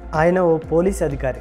ఆయన ఓ పోలీస్ అధికారి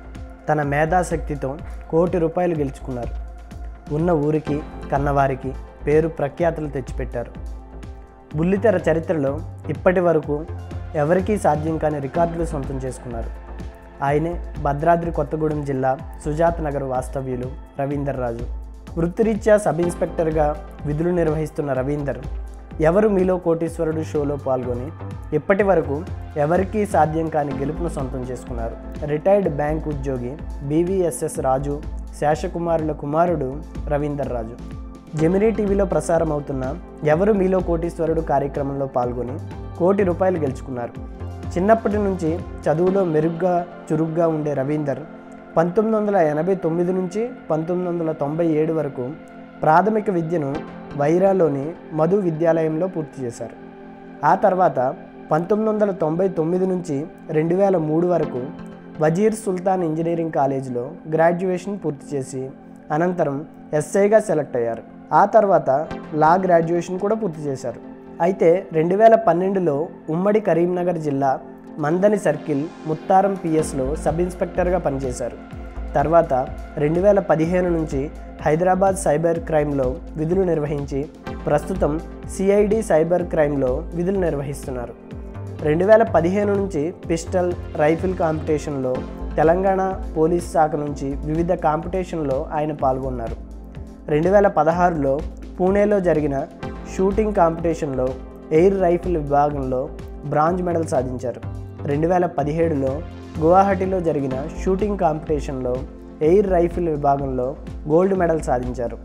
తన మేధాశక్తితో కోటి రూపాయలు గెలుచుకున్నారు ఉన్న ఊరికి కన్నవారికి పేరు ప్రఖ్యాతులు తెచ్చిపెట్టారు బుల్లితెర చరిత్రలో ఇప్పటి వరకు ఎవరికీ సాధ్యం కాని రికార్డులు సొంతం చేసుకున్నారు ఆయనే భద్రాద్రి కొత్తగూడెం జిల్లా సుజాత్ నగర్ వాస్తవ్యులు రవీందర్ రాజు వృత్తిరీత్యా సబ్ ఇన్స్పెక్టర్గా విధులు నిర్వహిస్తున్న రవీందర్ ఎవరు మీలో కోటీశ్వరుడు షోలో పాల్గొని ఇప్పటి వరకు ఎవరికీ సాధ్యం కాని గెలుపును సొంతం చేసుకున్నారు రిటైర్డ్ బ్యాంక్ ఉద్యోగి బీవీఎస్ఎస్ రాజు శేషకుమారుల కుమారుడు రవీందర్ రాజు జెమినీ టీవీలో ప్రసారం అవుతున్న ఎవరు మీలో కోటీశ్వరుడు కార్యక్రమంలో పాల్గొని కోటి రూపాయలు గెలుచుకున్నారు చిన్నప్పటి నుంచి చదువులో మెరుగ్గా చురుగ్గా ఉండే రవీందర్ పంతొమ్మిది వందల ఎనభై తొమ్మిది నుంచి పంతొమ్మిది వందల తొంభై ఏడు వరకు ప్రాథమిక విద్యను వైరాలోని మధు విద్యాలయంలో పూర్తి చేశారు ఆ తర్వాత పంతొమ్మిది వందల తొంభై తొమ్మిది నుంచి రెండు వేల మూడు వరకు వజీర్ సుల్తాన్ ఇంజనీరింగ్ కాలేజీలో గ్రాడ్యుయేషన్ పూర్తి చేసి అనంతరం ఎస్ఐగా సెలెక్ట్ అయ్యారు ఆ తర్వాత లా గ్రాడ్యుయేషన్ కూడా పూర్తి చేశారు అయితే రెండు వేల పన్నెండులో ఉమ్మడి కరీంనగర్ జిల్లా మందని సర్కిల్ ముత్తారం పిఎస్లో సబ్ ఇన్స్పెక్టర్గా పనిచేశారు తర్వాత రెండు వేల పదిహేను నుంచి హైదరాబాద్ సైబర్ క్రైమ్లో విధులు నిర్వహించి ప్రస్తుతం సిఐడి సైబర్ క్రైమ్లో విధులు నిర్వహిస్తున్నారు రెండు వేల పదిహేను నుంచి పిస్టల్ రైఫిల్ కాంపిటీషన్లో తెలంగాణ పోలీస్ శాఖ నుంచి వివిధ కాంపిటీషన్లో ఆయన పాల్గొన్నారు రెండు వేల పదహారులో పూణేలో జరిగిన షూటింగ్ కాంపిటీషన్లో ఎయిర్ రైఫిల్ విభాగంలో బ్రాంజ్ మెడల్ సాధించారు రెండు వేల పదిహేడులో గువాహటిలో జరిగిన షూటింగ్ కాంపిటీషన్లో ఎయిర్ రైఫిల్ విభాగంలో గోల్డ్ మెడల్ సాధించారు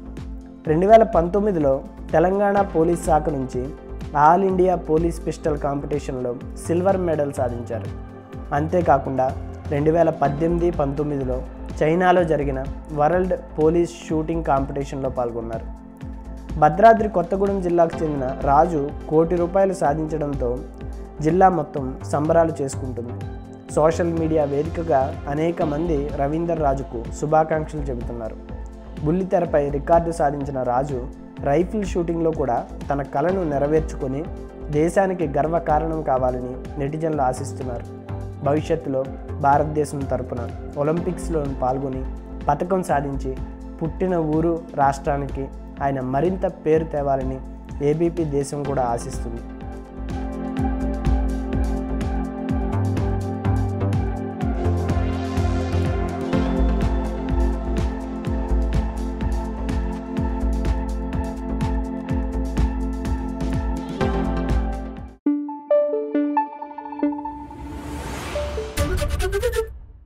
రెండు వేల పంతొమ్మిదిలో తెలంగాణ పోలీస్ శాఖ నుంచి ఆల్ ఇండియా పోలీస్ పిస్టల్ కాంపిటీషన్లో సిల్వర్ మెడల్ సాధించారు అంతేకాకుండా రెండు వేల పద్దెనిమిది పంతొమ్మిదిలో చైనాలో జరిగిన వరల్డ్ పోలీస్ షూటింగ్ కాంపిటీషన్లో పాల్గొన్నారు భద్రాద్రి కొత్తగూడెం జిల్లాకు చెందిన రాజు కోటి రూపాయలు సాధించడంతో జిల్లా మొత్తం సంబరాలు చేసుకుంటుంది సోషల్ మీడియా వేదికగా అనేక మంది రవీందర్ రాజుకు శుభాకాంక్షలు చెబుతున్నారు బుల్లితెరపై రికార్డు సాధించిన రాజు రైఫిల్ షూటింగ్లో కూడా తన కళను నెరవేర్చుకొని దేశానికి గర్వకారణం కావాలని నెటిజన్లు ఆశిస్తున్నారు భవిష్యత్తులో భారతదేశం తరపున ఒలింపిక్స్లో పాల్గొని పథకం సాధించి పుట్టిన ఊరు రాష్ట్రానికి ఆయన మరింత పేరు తేవాలని ఏబీపీ దేశం కూడా ఆశిస్తుంది